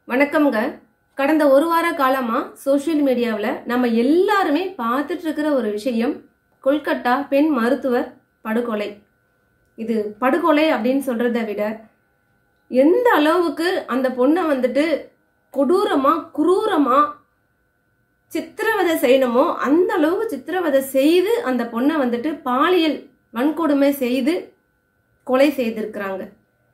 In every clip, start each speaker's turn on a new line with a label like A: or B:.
A: வணக்கம்ங்க கடந்த ஒரு வார காலமா சோஷியல் மீடியாவில் நம்ம எல்லாருமே பார்த்துட்டு இருக்கிற ஒரு விஷயம் கொல்கத்தா பெண் மருத்துவர் படுகொலை இது படுகொலை அப்படின்னு சொல்றதை விட எந்த அளவுக்கு அந்த பொண்ணை வந்துட்டு கொடூரமா குரூரமா சித்திரவதை செய்யணுமோ அந்த அளவுக்கு சித்திரவதை செய்து அந்த பொண்ணை வந்துட்டு பாலியல் வன்கொடுமை செய்து கொலை செய்திருக்கிறாங்க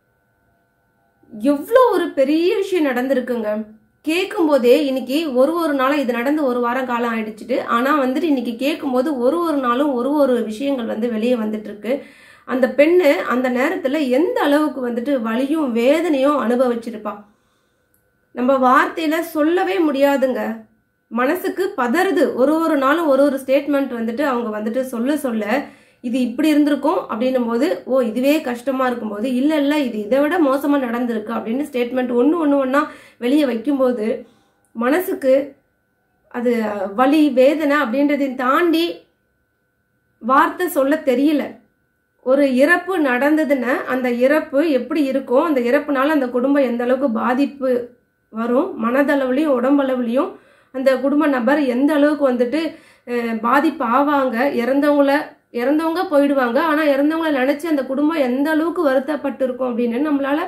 A: எவ்வளோ ஒரு பெரிய விஷயம் நடந்திருக்குங்க கேட்கும் போதே இன்னைக்கு ஒரு ஒரு நாளும் இது நடந்து ஒரு வாரம் காலம் ஆயிடுச்சுட்டு ஆனால் வந்துட்டு இன்னைக்கு கேட்கும்போது ஒரு ஒரு நாளும் ஒரு ஒரு விஷயங்கள் வந்து வெளியே வந்துட்டு இருக்கு அந்த பெண்ணு அந்த நேரத்தில் எந்த அளவுக்கு வந்துட்டு வலியும் வேதனையும் அனுபவிச்சிருப்பா நம்ம வார்த்தையில சொல்லவே முடியாதுங்க மனசுக்கு பதறுது ஒரு ஒரு நாளும் ஒரு ஒரு ஸ்டேட்மெண்ட் வந்துட்டு அவங்க வந்துட்டு சொல்ல சொல்ல இது இப்படி இருந்திருக்கும் அப்படின்னும் போது ஓ இதுவே கஷ்டமா இருக்கும்போது இல்ல இல்ல இது இதை விட மோசமா நடந்திருக்கு அப்படின்னு ஸ்டேட்மெண்ட் ஒன்று ஒன்று ஒன்றா வெளியே வைக்கும்போது மனசுக்கு அது வலி வேதனை அப்படின்றதையும் தாண்டி வார்த்தை சொல்ல தெரியல ஒரு இறப்பு நடந்ததுன்னா அந்த இறப்பு எப்படி இருக்கும் அந்த இறப்புனால அந்த குடும்பம் எந்த அளவுக்கு பாதிப்பு வரும் மனதளவுலையும் உடம்பளவுலையும் அந்த குடும்ப நபர் எந்த அளவுக்கு வந்துட்டு அஹ், பாதிப்பு ஆவாங்க இறந்தவங்கள இறந்தவங்க போயிடுவாங்க ஆனா இறந்தவங்கள நினைச்சு அந்த குடும்பம் எந்த அளவுக்கு வருத்தப்பட்டு இருக்கும் அப்படின்னு நம்மளால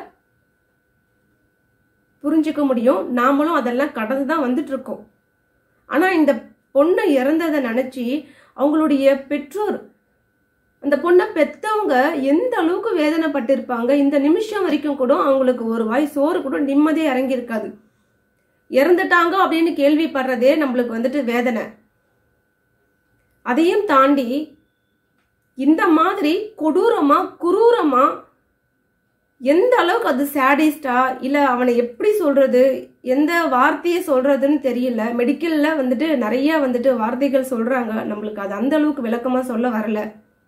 A: புரிஞ்சுக்க முடியும் நாமளும் அதெல்லாம் கடந்து தான் வந்துட்டு இருக்கோம் ஆனா இந்த பொண்ணு இறந்ததை நினைச்சு அவங்களுடைய பெற்றோர் அந்த பொண்ணை பெத்தவங்க எந்த அளவுக்கு வேதனைப்பட்டிருப்பாங்க இந்த நிமிஷம் வரைக்கும் கூட அவங்களுக்கு ஒரு வாய் சோறு கூட நிம்மதியே இறங்கி இருக்காது இறந்துட்டாங்க அப்படின்னு கேள்விப்படுறதே நம்மளுக்கு வந்துட்டு வேதனை அதையும் தாண்டி இந்த மாதிரி கொடூரமா குரூரமா எந்த அளவுக்கு அது சேடிஸ்டா இல்ல அவனை எப்படி சொல்றது எந்த வார்த்தையை சொல்றதுன்னு தெரியல மெடிக்கல்ல வந்துட்டு நிறைய வந்துட்டு வார்த்தைகள் சொல்றாங்க நம்மளுக்கு அது அந்த அளவுக்கு விளக்கமா சொல்ல வரல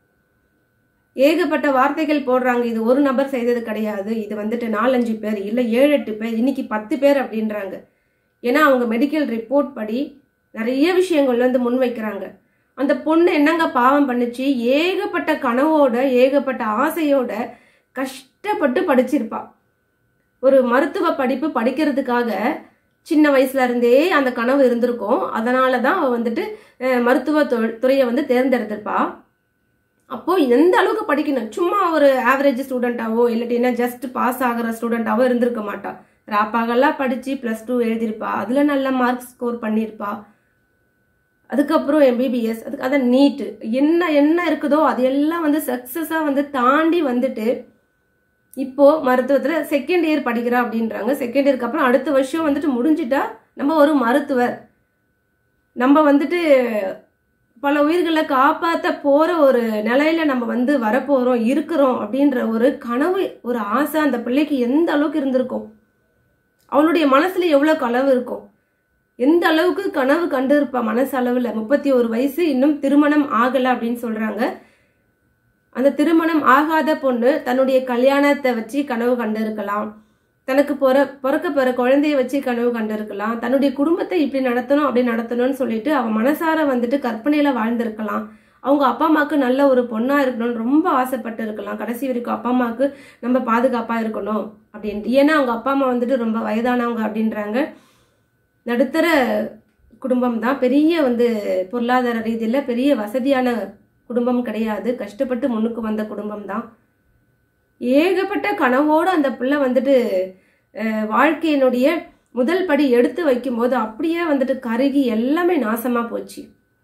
A: ஏகப்பட்ட வார்த்தைகள் போடுறாங்க இது ஒரு நபர் செய்தது கிடையாது இது வந்துட்டு நாலஞ்சு பேர் இல்ல ஏழு எட்டு பேர் இன்னைக்கு பத்து பேர் அப்படின்றாங்க ஏன்னா அவங்க மெடிக்கல் ரிப்போர்ட் படி நிறைய விஷயங்கள் வந்து முன்வைக்கிறாங்க அந்த பொண்ணு என்னங்க பாவம் பண்ணுச்சு ஏகப்பட்ட கனவோட ஏகப்பட்ட ஆசையோட கஷ்டப்பட்டு படிச்சிருப்பா ஒரு மருத்துவ படிப்பு படிக்கிறதுக்காக சின்ன வயசுல இருந்தே அந்த கனவு இருந்திருக்கும் அதனால தான் அவ வந்துட்டு அஹ், மருத்துவ தொ- துறையை வந்து தேர்ந்தெடுத்திருப்பா அப்போ எந்த அளவுக்கு படிக்கணும் சும்மா ஒரு ஆவரேஜ் ஸ்டூடெண்ட்டாவோ இல்லாட்டினா ஜஸ்ட் பாஸ் ஆகிற ஸ்டூடெண்ட்டாவோ இருந்திருக்க மாட்டா ராப்பாகெல்லாம் படிச்சு ப்ளஸ் டூ எழுதியிருப்பா அதுல நல்ல மார்க் ஸ்கோர் பண்ணியிருப்பா அதுக்கப்புறம் எம்பிபிஎஸ் அதுக்கு அதான் நீட்டு என்ன என்ன இருக்குதோ அது எல்லாம் வந்து சக்ஸஸாக வந்து தாண்டி வந்துட்டு இப்போ மருத்துவத்துல செகண்ட் இயர் படிக்கிறா அப்படின்றாங்க செகண்ட் இயருக்கு அப்புறம் அடுத்த வருஷம் வந்துட்டு முடிஞ்சிட்டா நம்ம ஒரு மருத்துவர் நம்ம வந்துட்டு பல உயிர்களை காப்பாத்த போற ஒரு நிலையில நம்ம வந்து வரப்போறோம் இருக்கிறோம் அப்படின்ற ஒரு கனவு ஒரு ஆசை அந்த பிள்ளைக்கு எந்த அளவுக்கு இருந்திருக்கும் அவளுடைய மனசுல எவ்வளவு கனவு இருக்கும் எந்த அளவுக்கு கனவு கண்டு இருப்பா மனசு அளவுல முப்பத்தி ஒரு வயசு இன்னும் திருமணம் ஆகல அப்படின்னு சொல்றாங்க அந்த திருமணம் ஆகாத பொண்ணு தன்னுடைய கல்யாணத்தை வச்சு கனவு கண்டிருக்கலாம் தனக்கு பொற பிறக்க போற குழந்தைய வச்சு கனவு கண்டிருக்கலாம் தன்னுடைய குடும்பத்தை இப்படி நடத்தணும் அப்படி நடத்தணும்னு சொல்லிட்டு அவ மனசார வந்துட்டு கற்பனையில வாழ்ந்திருக்கலாம் அவங்க அப்பா அம்மாவுக்கு நல்ல ஒரு பொண்ணா இருக்கணும்னு ரொம்ப ஆசைப்பட்டு இருக்கலாம் கடைசி வரைக்கும் அப்பா அம்மாவுக்கு நம்ம பாதுகாப்பா இருக்கணும் அப்படின்ட்டு ஏன்னா அவங்க அப்பா அம்மா வந்துட்டு ரொம்ப வயதானவங்க அப்படின்றாங்க நடுத்தர குடும்பம் தான் பெரிய வந்து பொருளாதார ரீதியில பெரிய வசதியான குடும்பம் கிடையாது கஷ்டப்பட்டு முன்னுக்கு வந்த குடும்பம் தான் ஏகப்பட்ட கனவோடு அந்த பிள்ளை வந்துட்டு அஹ், வாழ்க்கையினுடைய முதல் படி எடுத்து வைக்கும்போது அப்படியே வந்துட்டு கருகி எல்லாமே நாசமா போச்சு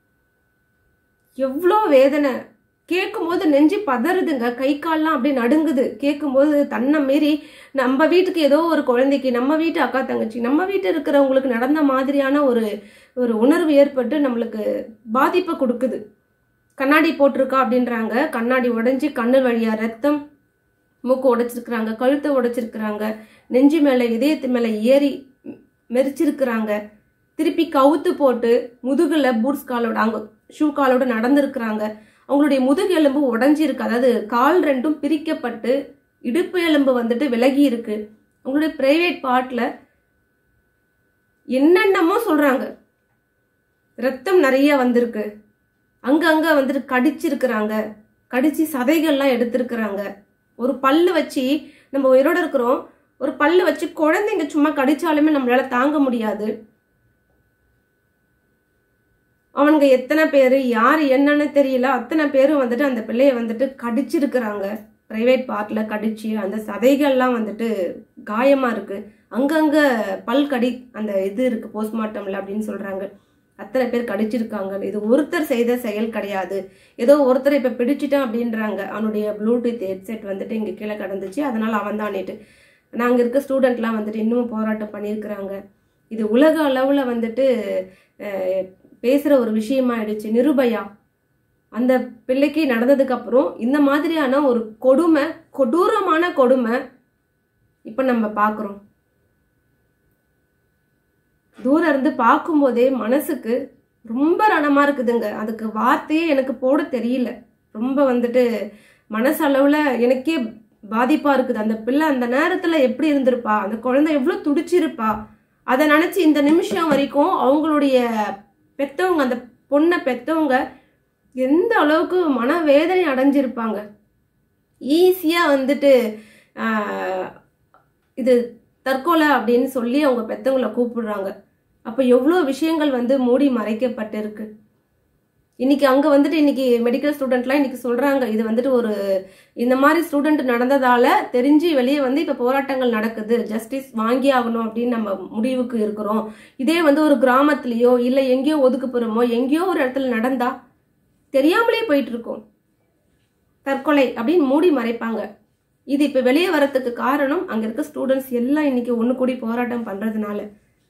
A: எவ்வளோ வேதனை கேட்கும்போது நெஞ்சு பதறுதுங்க கை கால்லாம் அப்படியே நடுங்குது கேட்கும்போது தன்னை மீறி நம்ம வீட்டுக்கு ஏதோ ஒரு குழந்தைக்கு நம்ம வீட்டு அக்கா தங்கச்சி நம்ம வீட்டு இருக்கிறவங்களுக்கு நடந்த மாதிரியான ஒரு ஒரு உணர்வு ஏற்பட்டு நம்மளுக்கு பாதிப்பை கொடுக்குது கண்ணாடி போட்டிருக்கா அப்படின்றாங்க கண்ணாடி உடைஞ்சு கண்ணு வழியா ரத்தம் மூக்கு உடைச்சிருக்கிறாங்க கழுத்தை உடைச்சிருக்கிறாங்க நெஞ்சு மேல இதயத்து மேல ஏறி மெரிச்சிருக்கிறாங்க திருப்பி கவுத்து போட்டு முதுகுல பூட்ஸ் காலோட அங்க ஷூ காலோட நடந்திருக்கிறாங்க அவங்களுடைய முதுகு எலும்பு உடைஞ்சிருக்கு அதாவது கால் ரெண்டும் பிரிக்கப்பட்டு இடுப்பு எலும்பு வந்துட்டு விலகி இருக்கு அவங்களுடைய பிரைவேட் பார்ட்ல என்னென்னமோ சொல்றாங்க ரத்தம் நிறைய வந்திருக்கு அங்கங்க வந்துட்டு கடிச்சிருக்கிறாங்க கடிச்சு சதைகள்லாம் எடுத்திருக்கிறாங்க ஒரு பல்லு வச்சு நம்ம உயிரோட இருக்கிறோம் ஒரு பல்லு வச்சு குழந்தைங்க சும்மா கடிச்சாலுமே நம்மளால தாங்க முடியாது அவனுங்க எத்தனை பேர் யார் என்னன்னு தெரியல அத்தனை பேரும் வந்துட்டு அந்த பிள்ளைய வந்துட்டு கடிச்சிருக்கிறாங்க ப்ரைவேட் பார்ட்டில் கடிச்சு அந்த சதைகள்லாம் வந்துட்டு காயமாக இருக்குது அங்கங்கே பல் கடி அந்த இது இருக்குது போஸ்ட்மார்ட்டமில் அப்படின்னு சொல்கிறாங்க அத்தனை பேர் கடிச்சிருக்காங்க இது ஒருத்தர் செய்த செயல் கிடையாது ஏதோ ஒருத்தர் இப்போ பிடிச்சிட்டான் அப்படின்றாங்க அவனுடைய ப்ளூடூத் ஹெட்செட் வந்துட்டு இங்கே கீழே கிடந்துச்சு அதனால் அவன் தானேட்டு நாங்கள் இருக்க ஸ்டூடெண்ட்லாம் வந்துட்டு இன்னும் போராட்டம் பண்ணியிருக்கிறாங்க இது உலக அளவில் வந்துட்டு பேசுகிற ஒரு விஷயமாயிடுச்சு நிருபயா அந்த பிள்ளைக்கு நடந்ததுக்கு அப்புறம் இந்த மாதிரியான ஒரு கொடுமை கொடூரமான கொடுமை இப்போ நம்ம பார்க்குறோம் தூரம் இருந்து பார்க்கும்போதே மனசுக்கு ரொம்ப ரணமாக இருக்குதுங்க அதுக்கு வார்த்தையே எனக்கு போட தெரியல ரொம்ப வந்துட்டு மனசளவில் எனக்கே பாதிப்பாக இருக்குது அந்த பிள்ளை அந்த நேரத்தில் எப்படி இருந்திருப்பா அந்த குழந்தை எவ்வளோ துடிச்சிருப்பா அதை நினச்சி இந்த நிமிஷம் வரைக்கும் அவங்களுடைய பெற்றவங்க அந்த பொண்ணை பெற்றவங்க எந்த அளவுக்கு மனவேதனை அடைஞ்சிருப்பாங்க ஈஸியாக வந்துட்டு இது தற்கொலை அப்படின்னு சொல்லி அவங்க பெற்றவங்களை கூப்பிடுறாங்க அப்போ எவ்வளோ விஷயங்கள் வந்து மூடி மறைக்கப்பட்டிருக்கு இன்னைக்கு அங்கே வந்துட்டு இன்னைக்கு மெடிக்கல் ஸ்டூடெண்ட்லாம் இன்னைக்கு சொல்கிறாங்க இது வந்துட்டு ஒரு இந்த மாதிரி ஸ்டூடெண்ட் நடந்ததால தெரிஞ்சு வெளியே வந்து இப்போ போராட்டங்கள் நடக்குது ஜஸ்டிஸ் வாங்கி ஆகணும் அப்படின்னு நம்ம முடிவுக்கு இருக்கிறோம் இதே வந்து ஒரு கிராமத்துலேயோ இல்லை எங்கேயோ ஒதுக்குப்புறமோ எங்கேயோ ஒரு இடத்துல நடந்தா தெரியாமலே போயிட்டு இருக்கோம் தற்கொலை அப்படின்னு மூடி மறைப்பாங்க இது இப்போ வெளியே வரத்துக்கு காரணம் அங்கே இருக்க ஸ்டூடெண்ட்ஸ் எல்லாம் இன்னைக்கு ஒன்று கூடி போராட்டம் பண்ணுறதுனால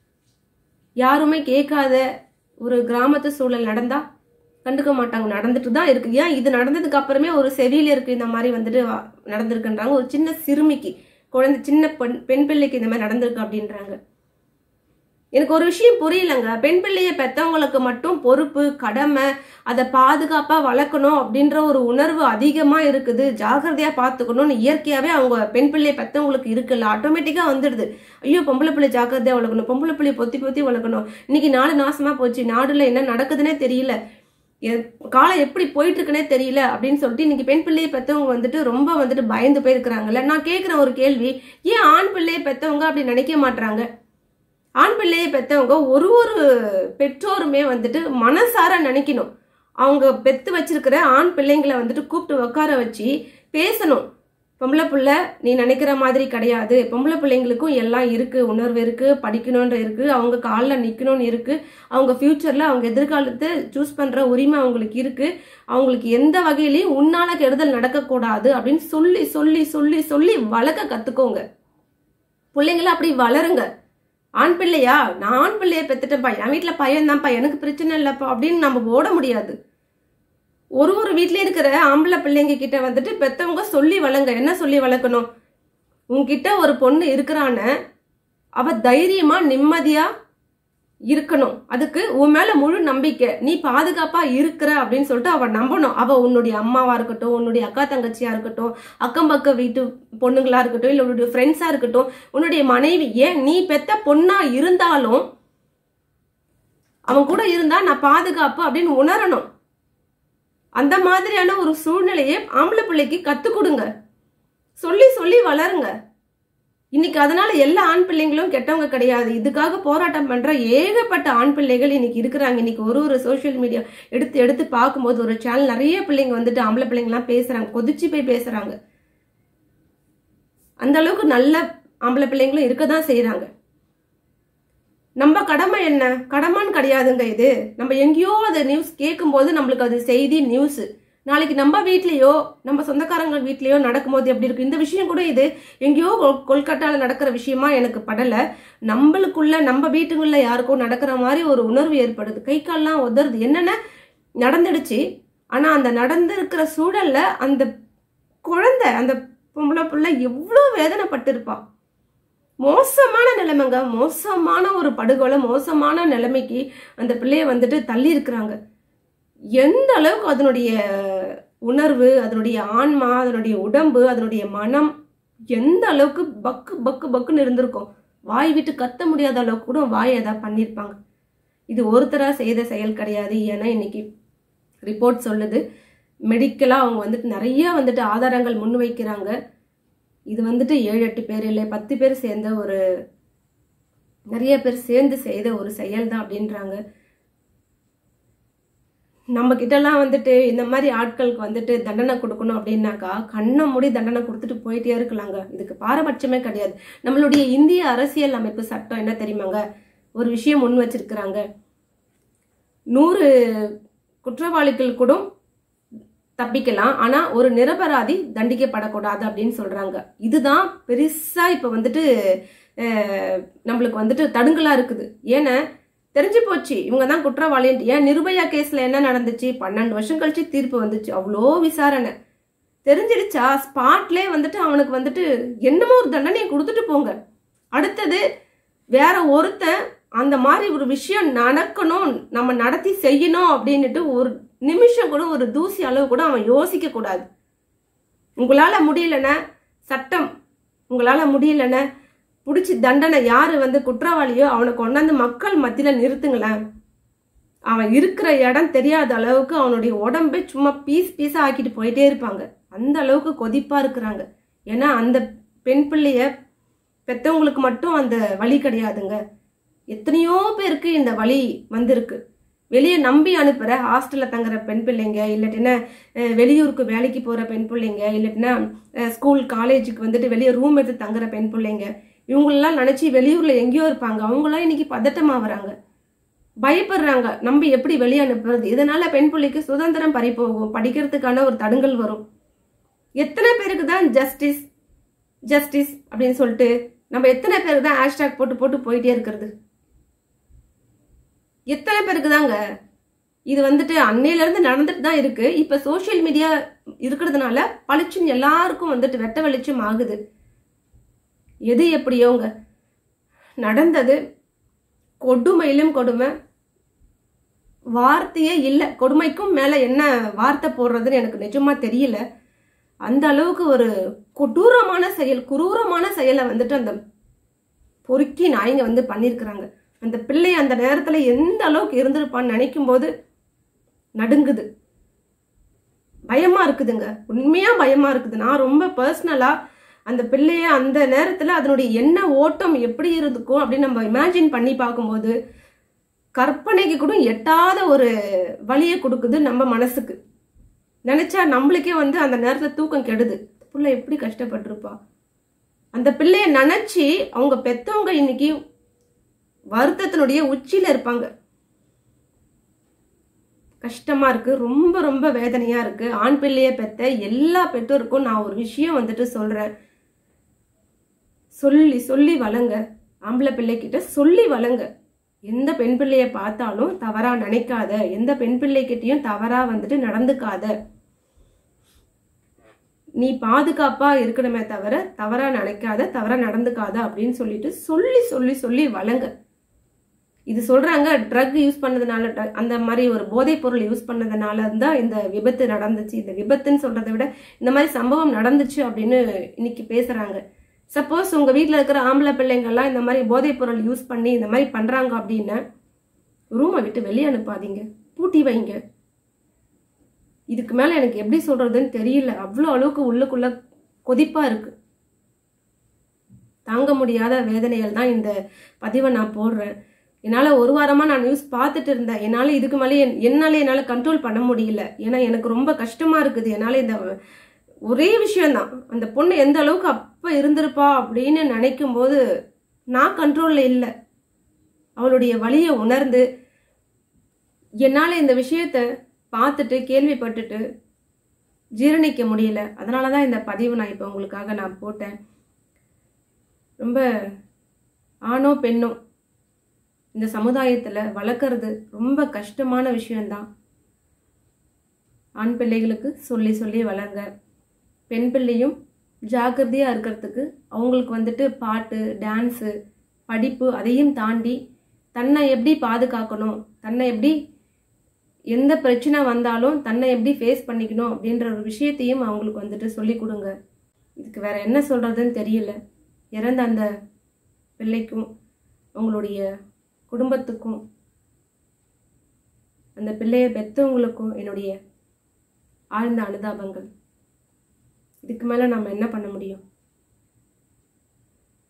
A: யாருமே கேட்காத ஒரு கிராமத்து சூழல் நடந்தா கண்டுக்க மாட்டாங்க நடந்துட்டு தான் இருக்கு ஏன் இது நடந்ததுக்கு அப்புறமே ஒரு செவியில இருக்கு இந்த மாதிரி வந்துட்டு நடந்திருக்குன்றாங்க ஒரு சின்ன சிறுமிக்கு குழந்தை சின்ன பெண் பெண் பிள்ளைக்கு இந்த மாதிரி நடந்திருக்கு அப்படின்றாங்க எனக்கு ஒரு விஷயம் புரியலங்க பெண் பிள்ளைய பெத்தவங்களுக்கு மட்டும் பொறுப்பு கடமை அதை பாதுகாப்பா வளர்க்கணும் அப்படின்ற ஒரு உணர்வு அதிகமா இருக்குது ஜாகிரதையா பார்த்துக்கணும்னு இயற்கையாவே அவங்க பெண் பிள்ளை பெத்தவங்களுக்கு இருக்குல்ல ஆட்டோமேட்டிக்கா வந்துடுது ஐயோ பொம்பளை பிள்ளை ஜாக்கிரதையா வளர்க்கணும் பொம்பளை பிள்ளை பொத்தி பொத்தி வளர்க்கணும் இன்னைக்கு நாடு நாசமா போச்சு நாடுல என்ன நடக்குதுன்னே தெரியல காலம் எப்படி போயிட்டு இருக்குன்னே தெரியல அப்படின்னு சொல்லிட்டு இன்னைக்கு பெண் பிள்ளையை பெற்றவங்க வந்துட்டு ரொம்ப வந்துட்டு பயந்து போயிருக்கிறாங்கல்ல நான் கேட்குற ஒரு கேள்வி ஏன் ஆண் பிள்ளையை பெற்றவங்க அப்படி நினைக்க மாட்டாங்க ஆண் பிள்ளையை பெற்றவங்க ஒரு ஒரு பெற்றோருமே வந்துட்டு மனசார நினைக்கணும் அவங்க பெத்து வச்சிருக்கிற ஆண் பிள்ளைங்களை வந்துட்டு கூப்பிட்டு உட்கார வச்சு பேசணும் பொம்பளை பிள்ளை நீ நினைக்கிற மாதிரி கிடையாது பொம்பளை பிள்ளைங்களுக்கும் எல்லாம் இருக்கு உணர்வு இருக்கு படிக்கணுன்ற இருக்கு அவங்க காலில் நிற்கணும்னு இருக்கு அவங்க ஃபியூச்சர்ல அவங்க எதிர்காலத்தை சூஸ் பண்ற உரிமை அவங்களுக்கு இருக்கு அவங்களுக்கு எந்த வகையிலையும் உன்னால கெடுதல் நடக்கக்கூடாது அப்படின்னு சொல்லி சொல்லி சொல்லி சொல்லி வளர்க்க கத்துக்கோங்க பிள்ளைங்கள அப்படி வளருங்க ஆண் பிள்ளையா நான் ஆண் பிள்ளைய பெத்துட்டேன்ப்பா என் வீட்டில் பையன் தான்ப்பா எனக்கு பிரச்சனை இல்லைப்பா அப்படின்னு நம்ம ஓட முடியாது ஒரு ஒரு வீட்லயும் இருக்கிற ஆம்பளை பிள்ளைங்க கிட்ட வந்துட்டு பெத்தவங்க சொல்லி வளங்க என்ன சொல்லி வளர்க்கணும் உன்கிட்ட ஒரு பொண்ணு இருக்கிறான அவ தைரியமா நிம்மதியா இருக்கணும் அதுக்கு உன் மேல முழு நம்பிக்கை நீ பாதுகாப்பா இருக்கிற அப்படின்னு சொல்லிட்டு அவ நம்பணும் அவ உன்னுடைய அம்மாவா இருக்கட்டும் உன்னுடைய அக்கா தங்கச்சியா இருக்கட்டும் அக்கம் பக்க வீட்டு பொண்ணுங்களா இருக்கட்டும் இல்ல உன்னுடைய ஃப்ரெண்ட்ஸா இருக்கட்டும் உன்னுடைய மனைவி ஏன் நீ பெத்த பொண்ணா இருந்தாலும் அவன் கூட இருந்தா நான் பாதுகாப்பு அப்படின்னு உணரணும் அந்த மாதிரியான ஒரு சூழ்நிலையை ஆம்பளை பிள்ளைக்கு கத்துக் கொடுங்க சொல்லி சொல்லி வளருங்க இன்னைக்கு அதனால எல்லா ஆண் பிள்ளைங்களும் கெட்டவங்க கிடையாது இதுக்காக போராட்டம் பண்ற ஏகப்பட்ட ஆண் பிள்ளைகள் இன்னைக்கு இருக்கிறாங்க இன்னைக்கு ஒரு ஒரு சோஷியல் மீடியா எடுத்து எடுத்து பார்க்கும்போது ஒரு சேனல் நிறைய பிள்ளைங்க வந்துட்டு ஆம்பளை பிள்ளைங்கலாம் பேசுறாங்க கொதிச்சு போய் பேசுறாங்க அந்த அளவுக்கு நல்ல ஆம்பளை பிள்ளைங்களும் இருக்க தான் செய்யறாங்க நம்ம கடமை என்ன கடமைன்னு கிடையாதுங்க இது நம்ம எங்கேயோ அதை நியூஸ் கேட்கும்போது நம்மளுக்கு அது செய்தி நியூஸ் நாளைக்கு நம்ம வீட்லயோ நம்ம சொந்தக்காரங்க வீட்லயோ நடக்கும்போது எப்படி இருக்கு இந்த விஷயம் கூட இது எங்கேயோ கொல்- கொல்கட்டால நடக்கிற விஷயமா எனக்கு படல நம்மளுக்குள்ள நம்ம வீட்டுக்குள்ள யாருக்கோ நடக்கிற மாதிரி ஒரு உணர்வு ஏற்படுது கை கால்லாம் உதறுது என்னென்ன நடந்துடுச்சு ஆனா அந்த நடந்திருக்கிற சூழல்ல அந்த குழந்தை அந்த பொம்பளை பிள்ளை எவ்வளோ வேதனைப்பட்டிருப்பா மோசமான நிலைமைங்க மோசமான ஒரு படுகொலை மோசமான நிலைமைக்கு அந்த பிள்ளைய வந்துட்டு தள்ளி இருக்கிறாங்க எந்த அளவுக்கு அதனுடைய உணர்வு அதனுடைய ஆன்மா அதனுடைய உடம்பு அதனுடைய மனம் எந்த அளவுக்கு பக்கு பக்கு பக்குன்னு இருந்திருக்கும் வாய் விட்டு கத்த முடியாத அளவுக்கு கூட வாய் ஏதாவது பண்ணியிருப்பாங்க இது ஒருத்தரா செய்த செயல் கிடையாது ஏன்னா இன்னைக்கு ரிப்போர்ட் சொல்லுது மெடிக்கலாக அவங்க வந்துட்டு நிறைய வந்துட்டு ஆதாரங்கள் முன்வைக்கிறாங்க இது வந்துட்டு ஏழு எட்டு பேர் இல்லை பத்து பேர் சேர்ந்த ஒரு நிறைய பேர் சேர்ந்து செய்த ஒரு செயல் தான் அப்படின்றாங்க நம்ம கிட்டலாம் வந்துட்டு இந்த மாதிரி ஆட்களுக்கு வந்துட்டு தண்டனை கொடுக்கணும் அப்படின்னாக்கா கண்ணை மூடி தண்டனை கொடுத்துட்டு போயிட்டே இருக்கலாங்க இதுக்கு பாரபட்சமே கிடையாது நம்மளுடைய இந்திய அரசியல் அமைப்பு சட்டம் என்ன தெரியுமாங்க ஒரு விஷயம் முன் வச்சிருக்கிறாங்க நூறு குற்றவாளிகள் கூட தப்பிக்கலாம் ஆனா ஒரு நிரபராதி தண்டிக்கப்படக்கூடாது அப்படின்னு சொல்றாங்க இதுதான் பெருசா இப்ப வந்துட்டு அஹ், நம்மளுக்கு வந்துட்டு தடுங்கலா இருக்குது ஏன்னா தெரிஞ்சு போச்சு இவங்க தான் குற்றவாளின்ட்டு ஏன் நிர்பயா கேஸ்ல என்ன நடந்துச்சு பன்னெண்டு வருஷம் கழிச்சு தீர்ப்பு வந்துச்சு அவ்வளோ விசாரணை தெரிஞ்சிடுச்சா ஸ்பாட்லே வந்துட்டு அவனுக்கு வந்துட்டு என்னமோ ஒரு தண்டனையை கொடுத்துட்டு போங்க அடுத்தது வேற ஒருத்தன் அந்த மாதிரி ஒரு விஷயம் நடக்கணும் நம்ம நடத்தி செய்யணும் அப்படின்னுட்டு ஒரு நிமிஷம் கூட ஒரு தூசி அளவு கூட அவன் யோசிக்க கூடாது உங்களால முடியலன்னா சட்டம் உங்களால முடியலன்னா பிடிச்சி தண்டனை யாரு வந்து குற்றவாளியோ அவனை கொண்டாந்து மக்கள் மத்தியில நிறுத்துங்களேன் அவன் இருக்கிற இடம் தெரியாத அளவுக்கு அவனுடைய உடம்பை சும்மா பீஸ் பீஸா ஆக்கிட்டு போயிட்டே இருப்பாங்க அந்த அளவுக்கு கொதிப்பா இருக்கிறாங்க ஏன்னா அந்த பெண் பிள்ளைய பெத்தவங்களுக்கு மட்டும் அந்த வழி கிடையாதுங்க எத்தனையோ பேருக்கு இந்த வழி வந்திருக்கு வெளியே நம்பி அனுப்புற ஹாஸ்டல்ல தங்குற பெண் பிள்ளைங்க இல்லாட்டினா அஹ், வெளியூருக்கு வேலைக்கு போற பெண் பிள்ளைங்க இல்லாட்டினா அஹ், ஸ்கூல் காலேஜுக்கு வந்துட்டு வெளியே ரூம் எடுத்து தங்குற பெண் பிள்ளைங்க இவங்களெல்லாம் நினைச்சு வெளியூர்ல எங்கேயோ இருப்பாங்க அவங்களாம் இன்னைக்கு பதட்டமா வராங்க பயப்படுறாங்க நம்பி எப்படி வெளியே அனுப்புறது இதனால பெண் பிள்ளைக்கு சுதந்திரம் பறி போகும் படிக்கிறதுக்கான ஒரு தடுங்கல் வரும் எத்தனை பேருக்கு தான் ஜஸ்டிஸ் ஜஸ்டிஸ் அப்படின்னு சொல்லிட்டு நம்ம எத்தனை பேருக்கு தான் ஹேஷ்டாக் போட்டு போட்டு போயிட்டே இருக்கிறது எத்தனை பேருக்கு தாங்க இது வந்துட்டு அன்னையில இருந்து நடந்துட்டு தான் இருக்கு இப்ப சோஷியல் மீடியா இருக்கிறதுனால பளிச்சுன்னு எல்லாருக்கும் வந்துட்டு வெட்ட வெளிச்சம் ஆகுது எது எப்படியோங்க நடந்தது கொடுமையிலும் கொடுமை வார்த்தையே இல்லை கொடுமைக்கும் மேல என்ன வார்த்தை போடுறதுன்னு எனக்கு நிஜமா தெரியல அந்த அளவுக்கு ஒரு கொடூரமான செயல் குரூரமான செயலை வந்துட்டு அந்த பொறுக்கி நாய்ங்க வந்து பண்ணியிருக்கிறாங்க அந்த பிள்ளை அந்த நேரத்துல எந்த அளவுக்கு இருந்திருப்பான்னு நினைக்கும் போது நடுங்குது பயமா இருக்குதுங்க உண்மையா பயமா இருக்குது நான் ரொம்ப பர்சனலா அந்த பிள்ளைய அந்த நேரத்துல அதனுடைய என்ன ஓட்டம் எப்படி இருந்துக்கும் அப்படின்னு நம்ம இமேஜின் பண்ணி பார்க்கும்போது கற்பனைக்கு கூட எட்டாத ஒரு வழியை கொடுக்குது நம்ம மனசுக்கு நினைச்சா நம்மளுக்கே வந்து அந்த நேரத்துல தூக்கம் கெடுது புள்ள எப்படி கஷ்டப்பட்டிருப்பா அந்த பிள்ளைய நினைச்சு அவங்க பெத்தவங்க இன்னைக்கு வருத்தத்தினுடைய உச்சியில இருப்பாங்க கஷ்டமா இருக்கு ரொம்ப ரொம்ப வேதனையா இருக்கு ஆண் பிள்ளைய பெத்த எல்லா பெற்றோருக்கும் நான் ஒரு விஷயம் வந்துட்டு சொல்றேன் சொல்லி சொல்லி வளங்க ஆம்பளை பிள்ளைகிட்ட சொல்லி வளங்க எந்த பெண் பிள்ளைய பார்த்தாலும் தவறா நினைக்காத எந்த பெண் பிள்ளைகிட்டயும் தவறா வந்துட்டு நடந்துக்காத நீ பாதுகாப்பா இருக்கணுமே தவிர தவறா நினைக்காத தவறா நடந்துக்காத அப்படின்னு சொல்லிட்டு சொல்லி சொல்லி சொல்லி வளங்க இது சொல்றாங்க ட்ரக் யூஸ் பண்ணதுனால drug- அந்த மாதிரி ஒரு போதைப் பொருள் யூஸ் பண்ணதுனால தான் இந்த விபத்து நடந்துச்சு இந்த விபத்துன்னு சொல்றதை விட இந்த மாதிரி சம்பவம் நடந்துச்சு அப்படின்னு இன்னைக்கு பேசுறாங்க சப்போஸ் உங்க வீட்ல இருக்கிற ஆம்பளை பிள்ளைங்கள்லாம் இந்த மாதிரி போதைப் பொருள் யூஸ் பண்ணி இந்த மாதிரி பண்றாங்க அப்படின்னா ரூமை விட்டு வெளியே அனுப்பாதீங்க பூட்டி வைங்க இதுக்கு மேல எனக்கு எப்படி சொல்றதுன்னு தெரியல அவ்வளோ அளவுக்கு உள்ளுக்குள்ள கொதிப்பா இருக்கு தாங்க முடியாத வேதனைகள் தான் இந்த பதிவை நான் போடுறேன் என்னால் ஒரு வாரமாக நான் நியூஸ் பார்த்துட்டு இருந்தேன் என்னால் இதுக்கு மேலே என்- என்னால் என்னால் கண்ட்ரோல் பண்ண முடியல ஏன்னா எனக்கு ரொம்ப கஷ்டமாக இருக்குது என்னால் இந்த ஒரே விஷயம்தான் அந்த பொண்ணு எந்த அளவுக்கு அப்போ இருந்திருப்பா அப்படின்னு நினைக்கும் போது நான் கண்ட்ரோலில் இல்லை அவளுடைய வலியை உணர்ந்து என்னால் இந்த விஷயத்த பார்த்துட்டு கேள்விப்பட்டுட்டு ஜீரணிக்க முடியல அதனால தான் இந்த பதிவு நான் இப்போ உங்களுக்காக நான் போட்டேன் ரொம்ப ஆணோ பெண்ணோ இந்த சமுதாயத்தில் வளர்க்குறது ரொம்ப கஷ்டமான விஷயம்தான் ஆண் பிள்ளைகளுக்கு சொல்லி சொல்லி வளருங்க பெண் பிள்ளையும் ஜாக்கிரதையாக இருக்கிறதுக்கு அவங்களுக்கு வந்துட்டு பாட்டு டான்ஸு படிப்பு அதையும் தாண்டி தன்னை எப்படி பாதுகாக்கணும் தன்னை எப்படி எந்த பிரச்சனை வந்தாலும் தன்னை எப்படி ஃபேஸ் பண்ணிக்கணும் அப்படின்ற ஒரு விஷயத்தையும் அவங்களுக்கு வந்துட்டு சொல்லி கொடுங்க இதுக்கு வேற என்ன சொல்றதுன்னு தெரியல இறந்த அந்த பிள்ளைக்கும் அவங்களுடைய குடும்பத்துக்கும் அந்த பிள்ளைய பெற்றவங்களுக்கும் என்னுடைய ஆழ்ந்த அனுதாபங்கள் இதுக்கு மேலே நம்ம என்ன பண்ண முடியும்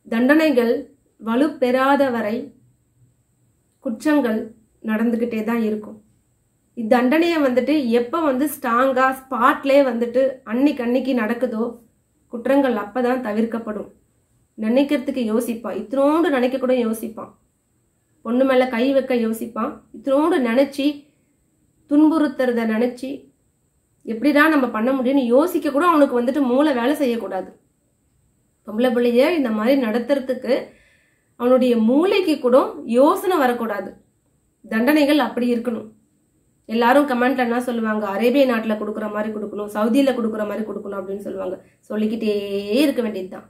A: தண்டனைகள் வலுப்பெறாத வரை குற்றங்கள் நடந்துக்கிட்டே தான் இருக்கும் இத்தண்டனையை வந்துட்டு எப்போ வந்து ஸ்ட்ராங்காக ஸ்பாட்லேயே வந்துட்டு அன்னைக்கு அன்னைக்கு நடக்குதோ குற்றங்கள் அப்போ தான் தவிர்க்கப்படும் நினைக்கிறதுக்கு யோசிப்பான் இத்தினோண்டு நினைக்க கூட யோசிப்பான் பொண்ணு மேலே கை வைக்க யோசிப்பான் இத்தினோண்டு நினச்சி துன்புறுத்துறத நினச்சி எப்படிடா நம்ம பண்ண முடியும்னு யோசிக்க கூட அவனுக்கு வந்துட்டு மூளை வேலை செய்யக்கூடாது பொம்பளை பிள்ளைய இந்த மாதிரி நடத்துறதுக்கு அவனுடைய மூளைக்கு கூட யோசனை வரக்கூடாது தண்டனைகள் அப்படி இருக்கணும் எல்லாரும் கமெண்ட்ல என்ன சொல்லுவாங்க அரேபிய நாட்டில் கொடுக்குற மாதிரி கொடுக்கணும் சவுதியில் கொடுக்குற மாதிரி கொடுக்கணும் அப்படின்னு சொல்லுவாங்க சொல்லிக்கிட்டே இருக்க வேண்டியதுதான்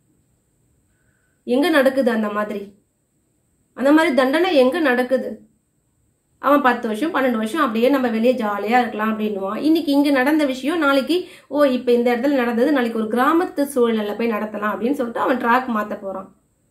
A: எங்க நடக்குது அந்த மாதிரி அந்த மாதிரி தண்டனை எங்க நடக்குது அவன் பத்து வருஷம் பன்னெண்டு வருஷம் அப்படியே நம்ம வெளியே ஜாலியா இருக்கலாம் அப்படின்னுவான் இன்னைக்கு இங்க நடந்த விஷயம் நாளைக்கு ஓ இப்ப இந்த இடத்துல நடந்தது நாளைக்கு ஒரு கிராமத்து சூழல்ல போய் நடத்தலாம் அப்படின்னு சொல்லிட்டு அவன் ட்ராக் மாத்த போறான்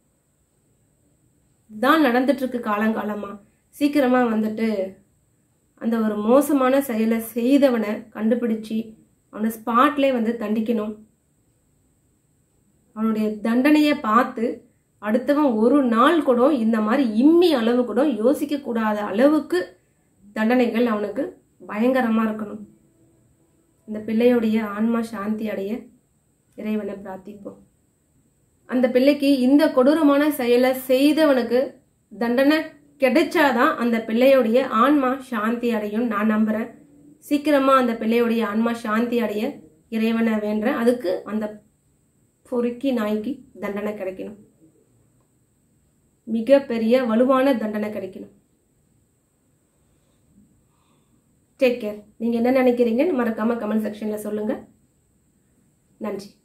A: தான் நடந்துட்டு இருக்கு காலங்காலமா சீக்கிரமா வந்துட்டு அந்த ஒரு மோசமான செயலை செய்தவனை கண்டுபிடிச்சி அவனை ஸ்பாட்லேயே வந்து தண்டிக்கணும் அவனுடைய தண்டனையை பார்த்து அடுத்தவன் ஒரு நாள் கூட இந்த மாதிரி இம்மி அளவு கூட யோசிக்க கூடாத அளவுக்கு தண்டனைகள் அவனுக்கு பயங்கரமா இருக்கணும் இந்த பிள்ளையுடைய ஆன்மா சாந்தி அடைய இறைவனை பிரார்த்திப்போம் அந்த பிள்ளைக்கு இந்த கொடூரமான செயலை செய்தவனுக்கு தண்டனை கிடைச்சாதான் அந்த பிள்ளையுடைய ஆன்மா சாந்தி அடையும் நான் நம்புறேன் சீக்கிரமா அந்த பிள்ளையுடைய ஆன்மா சாந்தி அடைய இறைவனை வேண்டுறேன் அதுக்கு அந்த பொறுக்கி நாய்க்கு தண்டனை கிடைக்கணும் மிகப்பெரிய வலுவான தண்டனை கிடைக்கணும் டேக் கேர் நீங்க என்ன நினைக்கிறீங்கன்னு மறக்காம கமெண்ட் செக்ஷன்ல சொல்லுங்க நன்றி